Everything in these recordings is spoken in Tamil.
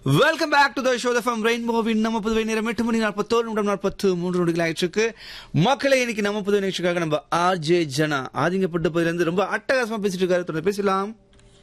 Welcome back to the show from ரெயின்போவின் நம்ம புதுவை நேரம் எட்டு மணி நாற்பத்தோரு நிமிடம் நாற்பத்து மூன்று நொடிகள் ஆயிடுச்சு மக்களை இன்னைக்கு நம்ம புதுவை நிகழ்ச்சிக்காக நம்ம ஆர்ஜே ஜனா ஆதிங்கப்பட்டு பதிலிருந்து ரொம்ப அட்டகாசமா பேசிட்டு இருக்காரு தொடர்ந்து பேசலாம்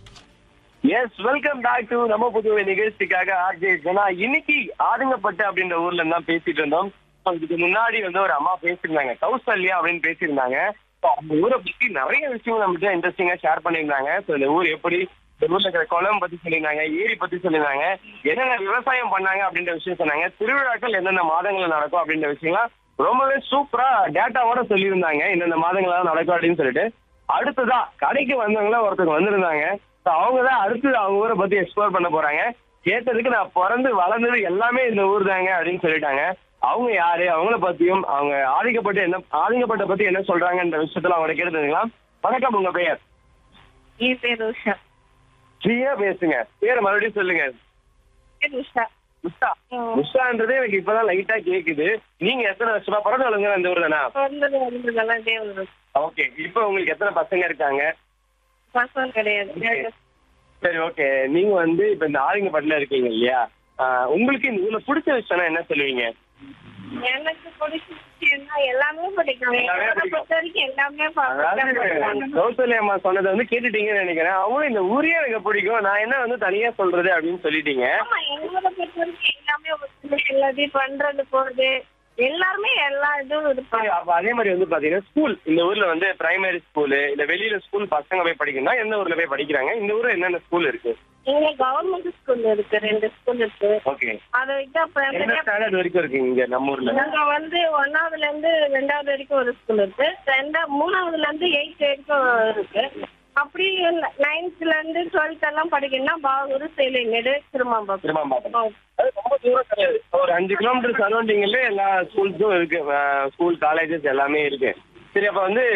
எஸ் வெல்கம் பேக் டு நம்ம புதுவை நிகழ்ச்சிக்காக ஆர்ஜே ஜனா இன்னைக்கு ஆதுங்கப்பட்டு அப்படின்ற ஊர்ல இருந்து தான் பேசிட்டு இருந்தோம் So, இதுக்கு முன்னாடி வந்து ஒரு அம்மா பேசியிருந்தாங்க கௌசல்யா அப்படின்னு பேசியிருந்தாங்க So, அந்த ஊரை பத்தி நிறைய விஷயங்கள் நம்மகிட்ட இன்ட்ரெஸ்டிங்கா ஷேர் பண்ணியிருந்தாங்க ஸோ இந்த ஊர் எப்படி இந்த ஊர்ல இருக்கிற குளம் பத்தி சொல்லியிருந்தாங்க ஏரி பத்தி சொல்லியிருந்தாங்க என்னென்ன விவசாயம் பண்ணாங்க அப்படின்ற விஷயம் சொன்னாங்க திருவிழாக்கள் எந்தெந்த மாதங்கள்ல நடக்கும் அப்படின்ற விஷயம்லாம் ரொம்பவே சூப்பரா டேட்டாவோட சொல்லியிருந்தாங்க எந்தெந்த மாதங்கள்லாம் நடக்கும் அப்படின்னு சொல்லிட்டு அடுத்ததா கடைக்கு வந்தவங்கள ஒருத்தவங்க வந்திருந்தாங்க So, அவங்க தான் அடுத்து அவங்க ஊரை பத்தி எக்ஸ்ப்ளோர் பண்ண போறாங்க கேட்டதுக்கு நான் பிறந்து வளர்ந்தது எல்லாமே இந்த ஊர் தாங்க அப்படின்னு சொல்லிட்டாங்க அவங்க யாரு அவங்கள பத்தியும் அவங்க ஆதிக்கப்பட்டு என்ன ஆதிக்கப்பட்ட பத்தி என்ன சொல்றாங்கன்ற விஷயத்துல அவங்க கேட்டுங்களா வணக்கம் உங்க பெயர் என் பேர் உஷா ஃப்ரீயா பேசுங்க பேரை மறுபடியும் சொல்லுங்க பேர் உஷா உஷா ம். உஷான்றது எனக்கு இப்பதான் லைட்டா கேக்குது நீங்க எத்தனை வருஷமா பிறந்த வளர்ங்க இந்த ஊர் தானா பிறந்தது வந்ததெல்லாம் தேவன் ஓகே இப்போ உங்களுக்கு எத்தனை பசங்க இருக்காங்க பசங்க கிடையாது Okay. சரி ஓகே நீங்க வந்து இப்ப இந்த ஆதிங்கப்பட்டில இருக்கீங்க இல்லையா ஆஹ் உங்களுக்கு இந்த ஊர்ல பிடிச்ச விஷயம்னா என்ன சொல்லுவீங்க எனக்கு பிடிச்ச விஷயம்னா எல்லாமே பிடிக்கும் எல்லாமே என்னை பிடிக்கும். பொறுத்த வரைக்கும் எல்லாமே அதாவது பார்ப்பேன் கௌசல்யா அம்மா சொன்னதை வந்து கேட்டுட்டீங்கன்னு நினைக்கிறேன் அவங்களும் இந்த ஊரே எனக்கு பிடிக்கும் நான் என்ன வந்து தனியா சொல்றது அப்படின்னு சொல்லிட்டீங்க ஆமா எங்களை பொறுத்த வரைக்கும் எல்லாமே ஒத்துமை, எல்லாத்தையும் பண்றது போறது எல்லாருமே எல்லா இதுவும் இருப்பாங்க அப்ப அதே மாதிரி வந்து பாத்தீங்கன்னா ஸ்கூல் இந்த ஊர்ல வந்து பிரைமரி ஸ்கூலு இல்ல வெளியில ஸ்கூல் பசங்க போய் படிக்கணும்னா எந்த ஊர்ல போய் படிக்கிறாங்க இந்த ஊர்ல என்னென்ன ஸ்கூல் இருக்கு இங்க கவர்மெண்ட் ஸ்கூல் இருக்கு ரெண்டு ஸ்கூல் இருக்கு ஓகே அதை விட்டு அப்புறம் என்ன ஸ்டாண்டர்ட் வரைக்கும் இருக்கு இங்க நம்ம ஊர்ல நாங்க வந்து ஒன்னாவதுல இருந்து ரெண்டாவது வரைக்கும் ஒரு ஸ்கூல் இருக்கு ரெண்டா மூணாவதுல இருந்து எயித் வரைக்கும் இருக்கு அப்படி நைன்த்ல இருந்து டுவெல்த் எல்லாம் படிக்கணும்னா பாகூர் சேலைமேடு திருமாம்பாக்கம் திருமாம்பாக்கம் அது ரொம்ப தூரம் கிடையாது ஒரு அஞ்சு கிலோமீட்டர் சரௌண்டிங்ல எல்லா ஸ்கூல்ஸும் இருக்கு ஸ்கூல் காலேஜஸ் எல்லாமே இருக்கு சரி அப்ப வந்து